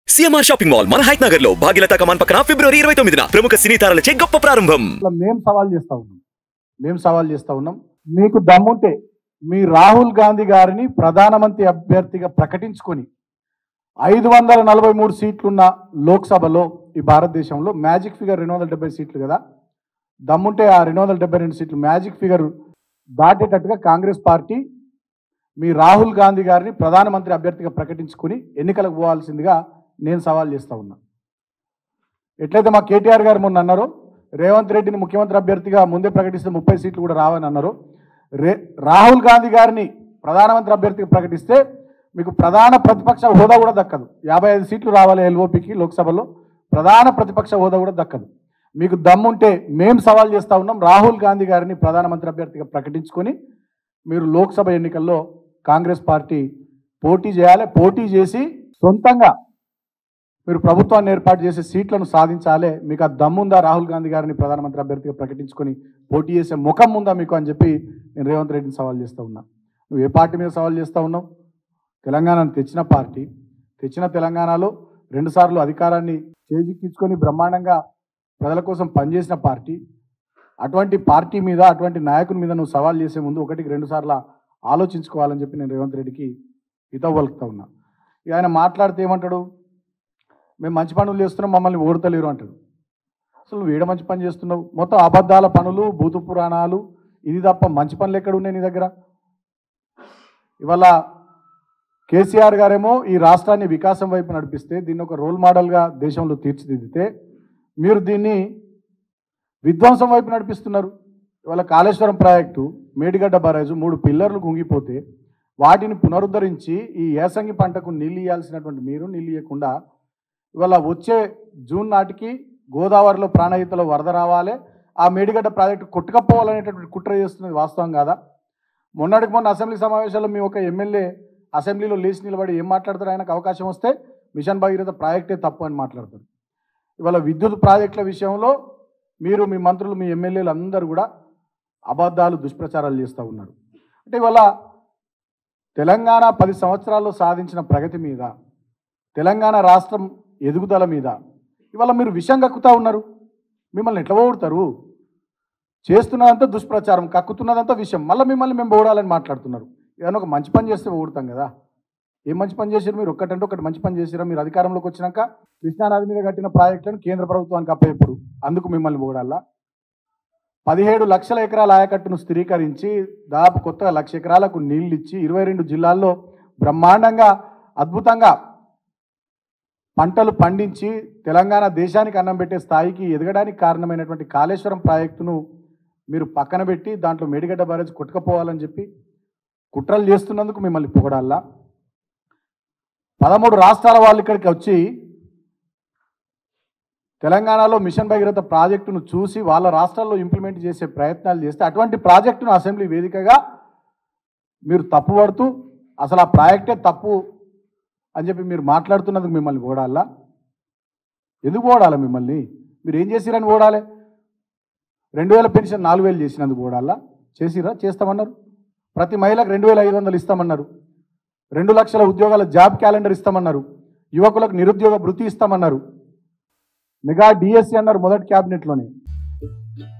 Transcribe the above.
CMR shopping mall మన హైట్ నగర్ లో భాగ్యలత కమాన్ పక్కన ఫిబ్రవరి ఇరవై తొమ్మిదిన ప్రముఖ సినీ తారలచే గొప్ప ప్రారంభం ఇట్లా మేము సవాల్ చేస్తా ఉన్నాం మేము సవాల్ చేస్తా ఉన్నాం మీకు దమ్ముంటే మీ రాహుల్ గాంధీ గారిని ప్రధానమంత్రి అభ్యర్థిగా ప్రకటించుకొని ఐదు వందల నలభై మూడు సీట్లున్న లోక్సభలో ఈ భారతదేశంలో మ్యాజిక్ ఫిగర్ రెండు వందల డెబ్బై సీట్లు కదా దమ్ముంటే ఆ రెండు వందల డెబ్బై రెండు సీట్లు మ్యాజిక్ ఫిగర్ దాటేటట్టుగా కాంగ్రెస్ పార్టీ మీ రాహుల్ గాంధీ గారిని ప్రధానమంత్రి అభ్యర్థిగా ప్రకటించుకుని ఎన్నికలకు పోవాల్సిందిగా నేను సవాల్ చేస్తా ఉన్నా ఎట్లయితే మా కేటీఆర్ గారు మొన్న అన్నారో రేవంత్ రెడ్డిని ముఖ్యమంత్రి అభ్యర్థిగా ముందే ప్రకటిస్తే ముప్పై సీట్లు కూడా రావని అన్నారు రే రాహుల్ గాంధీ గారిని ప్రధానమంత్రి అభ్యర్థిగా ప్రకటిస్తే మీకు ప్రధాన ప్రతిపక్ష హోదా కూడా దక్కదు యాభై ఐదు సీట్లు రావాలి ఎల్ఓపికి లోక్సభలో ప్రధాన ప్రతిపక్ష హోదా కూడా దక్కదు మీకు దమ్ముంటే మేము సవాల్ చేస్తా ఉన్నాం రాహుల్ గాంధీ గారిని ప్రధానమంత్రి అభ్యర్థిగా ప్రకటించుకొని మీరు లోక్సభ ఎన్నికల్లో కాంగ్రెస్ పార్టీ పోటీ చేయాలి పోటీ చేసి సొంతంగా మీరు ప్రభుత్వాన్ని ఏర్పాటు చేసే సీట్లను సాధించాలి మీకు ఆ దమ్ముందా రాహుల్ గాంధీ గారిని ప్రధానమంత్రి అభ్యర్థిగా ప్రకటించుకొని పోటీ చేసే ముఖం ఉందా మీకు అని చెప్పి నేను రేవంత్ రెడ్డిని సవాల్ చేస్తూ ఉన్నా నువ్వు ఏ పార్టీ మీద సవాల్ చేస్తూ ఉన్నావు తెలంగాణను తెచ్చిన పార్టీ తెచ్చిన తెలంగాణలో రెండుసార్లు అధికారాన్ని చేజిక్కించుకొని బ్రహ్మాండంగా ప్రజల కోసం పనిచేసిన పార్టీ అటువంటి పార్టీ మీద అటువంటి నాయకుని మీద నువ్వు సవాల్ చేసే ముందు ఒకటికి రెండు సార్లు ఆలోచించుకోవాలని చెప్పి నేను రేవంత్ రెడ్డికి హితవు పలుకుతా ఉన్నా ఇక ఆయన మాట్లాడితే ఏమంటాడు మేము మంచి పనులు చేస్తున్నాం మమ్మల్ని ఓడతలేరు అంటాడు అసలు నువ్వు ఏడ మంచి పని చేస్తున్నావు మొత్తం అబద్ధాల పనులు భూత పురాణాలు ఇది తప్ప మంచి పనులు ఎక్కడ ఉన్నాయి నీ దగ్గర ఇవాళ కేసీఆర్ గారేమో ఈ రాష్ట్రాన్ని వికాసం వైపు నడిపిస్తే దీన్ని ఒక రోల్ మోడల్గా దేశంలో తీర్చిదిద్దితే మీరు దీన్ని విధ్వంసం వైపు నడిపిస్తున్నారు ఇవాళ కాళేశ్వరం ప్రాజెక్టు మేడిగడ్డ బరాజు మూడు పిల్లర్లు కుంగిపోతే వాటిని పునరుద్ధరించి ఈ ఏసంగి పంటకు నీళ్ళు ఇవ్వాల్సినటువంటి మీరు నీళ్ళు ఇవ్వకుండా ఇవాళ వచ్చే జూన్ నాటికి గోదావరిలో ప్రాణహితలో వరద రావాలి ఆ మేడిగడ్డ ప్రాజెక్టు కొట్టుకపోవాలనేటటువంటి కుట్ర చేస్తున్నది వాస్తవం కాదా మొన్నటికి మొన్న అసెంబ్లీ సమావేశాల్లో మీ ఒక ఎమ్మెల్యే అసెంబ్లీలో లేచి నిలబడి ఏం మాట్లాడతారు ఆయనకు అవకాశం వస్తే మిషన్ భగీరథ ప్రాజెక్టే తప్పు అని మాట్లాడతారు ఇవాళ విద్యుత్ ప్రాజెక్టుల విషయంలో మీరు మీ మంత్రులు మీ ఎమ్మెల్యేలు అందరూ కూడా అబద్ధాలు దుష్ప్రచారాలు చేస్తూ ఉన్నారు అంటే ఇవాళ తెలంగాణ పది సంవత్సరాల్లో సాధించిన ప్రగతి మీద తెలంగాణ రాష్ట్రం ఎదుగుదల మీద ఇవాళ మీరు విషం కక్కుతా ఉన్నారు మిమ్మల్ని ఎట్లా ఓడుతారు చేస్తున్నదంతా దుష్ప్రచారం కక్కుతున్నదంతా విషయం మళ్ళీ మిమ్మల్ని మేము ఓడాలని మాట్లాడుతున్నారు ఏదైనా ఒక మంచి పని చేస్తే ఓడుతాం కదా ఏం మంచి పని చేశారు మీరు ఒక్కటంటే ఒకటి మంచి పని చేసిరా మీరు అధికారంలోకి వచ్చినాక కృష్ణానది మీద కట్టిన ప్రాజెక్టులను కేంద్ర ప్రభుత్వానికి అప్పచెప్పుడు అందుకు మిమ్మల్ని ఓడాలా పదిహేడు లక్షల ఎకరాల ఆయకట్టును స్థిరీకరించి దాదాపు కొత్తగా లక్ష ఎకరాలకు నీళ్లు ఇచ్చి ఇరవై రెండు జిల్లాల్లో బ్రహ్మాండంగా అద్భుతంగా పంటలు పండించి తెలంగాణ దేశానికి అన్నం పెట్టే స్థాయికి ఎదగడానికి కారణమైనటువంటి కాళేశ్వరం ప్రాజెక్టును మీరు పక్కన పెట్టి దాంట్లో మేడిగడ్డ బ్యారేజ్ కొట్టుకపోవాలని చెప్పి కుట్రలు చేస్తున్నందుకు మిమ్మల్ని పొగడాలా పదమూడు రాష్ట్రాల వాళ్ళు ఇక్కడికి వచ్చి తెలంగాణలో మిషన్ భగీరథ ప్రాజెక్టును చూసి వాళ్ళ రాష్ట్రాల్లో ఇంప్లిమెంట్ చేసే ప్రయత్నాలు చేస్తే అటువంటి ప్రాజెక్టును అసెంబ్లీ వేదికగా మీరు తప్పుపడుతూ అసలు ఆ ప్రాజెక్టే తప్పు అని చెప్పి మీరు మాట్లాడుతున్నందుకు మిమ్మల్ని ఓడాలా ఎందుకు ఓడాలి మిమ్మల్ని మీరు ఏం చేసిరని ఓడాలి రెండు వేల పెన్షన్ నాలుగు వేలు చేసినందుకు ఓడాలా చేసిరా చేస్తామన్నారు ప్రతి మహిళకు రెండు వేల ఐదు వందలు ఇస్తామన్నారు రెండు లక్షల ఉద్యోగాల జాబ్ క్యాలెండర్ ఇస్తామన్నారు యువకులకు నిరుద్యోగ భృతి ఇస్తామన్నారు మెగా డిఎస్సి అన్నారు మొదటి క్యాబినెట్లోనే